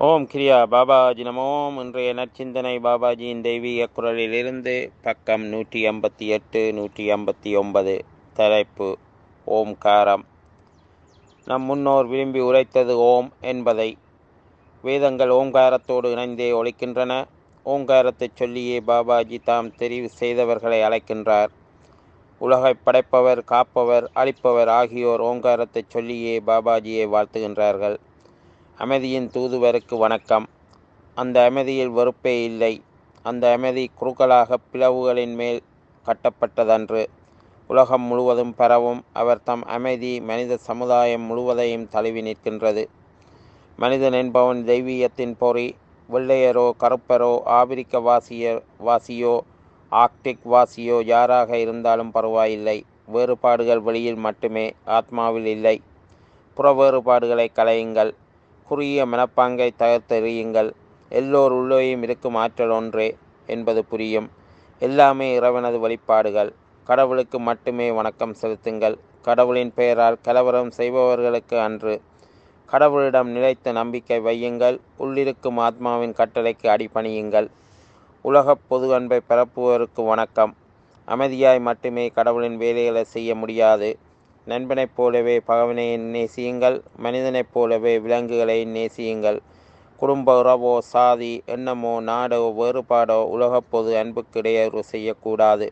ஓம் கிரியா பாபாஜி நமோம் இன்றைய நற்சிந்தனை பாபாஜியின் தெய்வீக குரலிலிருந்து பக்கம் நூற்றி ஐம்பத்தி எட்டு நூற்றி ஐம்பத்தி ஒன்பது தலைப்பு ஓம்காரம் நம் முன்னோர் விரும்பி உரைத்தது ஓம் என்பதை வேதங்கள் ஓங்காரத்தோடு இணைந்தே ஒழிக்கின்றன ஓங்காரத்தைச் சொல்லியே பாபாஜி தாம் தெரிவு செய்தவர்களை அழைக்கின்றார் உலகைப் படைப்பவர் காப்பவர் அழிப்பவர் ஆகியோர் ஓங்காரத்தைச் சொல்லியே பாபாஜியை வாழ்த்துகின்றார்கள் அமைதியின் தூதுவருக்கு வணக்கம் அந்த அமைதியில் வெறுப்பே இல்லை அந்த அமைதி குறுக்களாக பிளவுகளின் மேல் கட்டப்பட்டதன்று உலகம் முழுவதும் பரவும் அவர் தம் அமைதி மனித சமுதாயம் முழுவதையும் தழுவி நிற்கின்றது மனிதன் என்பவன் தெய்வீகத்தின் பொறி வெள்ளையரோ கருப்பரோ ஆபிரிக்க வாசிய வாசியோ ஆர்க்டிக் வாசியோ யாராக இருந்தாலும் பரவாயில்லை வேறுபாடுகள் வெளியில் மட்டுமே ஆத்மாவில் இல்லை புற வேறுபாடுகளை களையுங்கள் குறுகிய மனப்பாங்கை தகர்த்தெறியுங்கள் எல்லோர் உள்ளேயும் இருக்கும் ஆற்றல் ஒன்றே என்பது புரியும் எல்லாமே இறைவனது வெளிப்பாடுகள் கடவுளுக்கு மட்டுமே வணக்கம் செலுத்துங்கள் கடவுளின் பெயரால் கலவரம் செய்பவர்களுக்கு அன்று கடவுளிடம் நிலைத்த நம்பிக்கை வையுங்கள் உள்ளிருக்கும் ஆத்மாவின் கட்டளைக்கு அடிபணியுங்கள் உலகப் பொது அன்பை பரப்புவோருக்கு வணக்கம் அமைதியாய் மட்டுமே கடவுளின் வேலைகளை செய்ய முடியாது நண்பனைப் போலவே பகவனை நேசியுங்கள் மனிதனைப் போலவே விலங்குகளை நேசியுங்கள் குடும்ப உறவோ சாதி எண்ணமோ நாடோ வேறுபாடோ உலகப் பொது அன்புக்கு இடையூறு செய்யக்கூடாது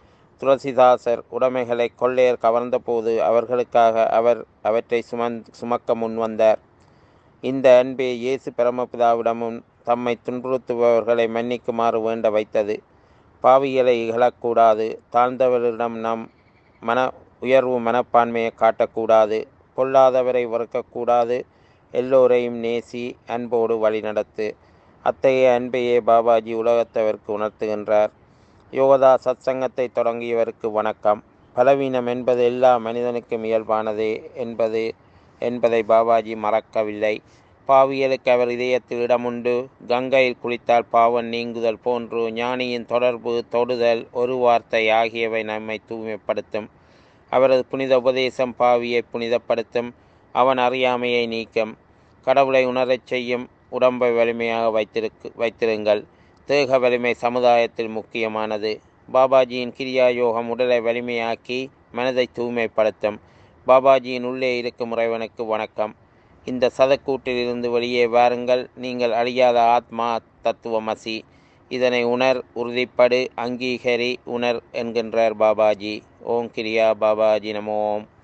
துளசிதாசர் உடைமைகளை கொள்ளையர் கவர்ந்தபோது அவர்களுக்காக அவர் அவற்றை சுமந் சுமக்க முன்வந்தார் இந்த அன்பே இயேசு பரமபிதாவிடமும் தம்மை துன்புறுத்துபவர்களை மன்னிக்குமாறு வேண்ட வைத்தது பாவிகளை இகழக்கூடாது தாழ்ந்தவரிடம் நம் மன உயர்வு மனப்பான்மையை காட்டக்கூடாது பொல்லாதவரை வறுக்கக்கூடாது எல்லோரையும் நேசி அன்போடு வழிநடத்து அத்தகைய அன்பையே பாபாஜி உலகத்தவருக்கு உணர்த்துகின்றார் யோகதா சத்சங்கத்தை தொடங்கியவருக்கு வணக்கம் பலவீனம் என்பது எல்லா மனிதனுக்கும் இயல்பானதே என்பது என்பதை பாபாஜி மறக்கவில்லை பாவியலுக்கு அவர் இதயத்தில் இடமுண்டு கங்கையில் குளித்தால் பாவம் நீங்குதல் போன்று ஞானியின் தொடர்பு தொடுதல் ஒரு வார்த்தை ஆகியவை நம்மை தூய்மைப்படுத்தும் அவரது புனித உபதேசம் பாவியை புனிதப்படுத்தும் அவன் அறியாமையை நீக்கும் கடவுளை உணரச் செய்யும் உடம்பை வலிமையாக வைத்திருக்கு வைத்திருங்கள் தேக வலிமை சமுதாயத்தில் முக்கியமானது பாபாஜியின் கிரியா யோகம் உடலை வலிமையாக்கி மனதை தூய்மைப்படுத்தும் பாபாஜியின் உள்ளே இருக்கும் இறைவனுக்கு வணக்கம் இந்த சதக்கூட்டிலிருந்து வெளியே வாருங்கள் நீங்கள் அழியாத ஆத்மா தத்துவமசி இதனை உணர் உறுதிப்படு அங்கீகரி உணர் என்கின்றார் பாபாஜி ஓம் கிரியா பாபாஜி நமோ ஓம்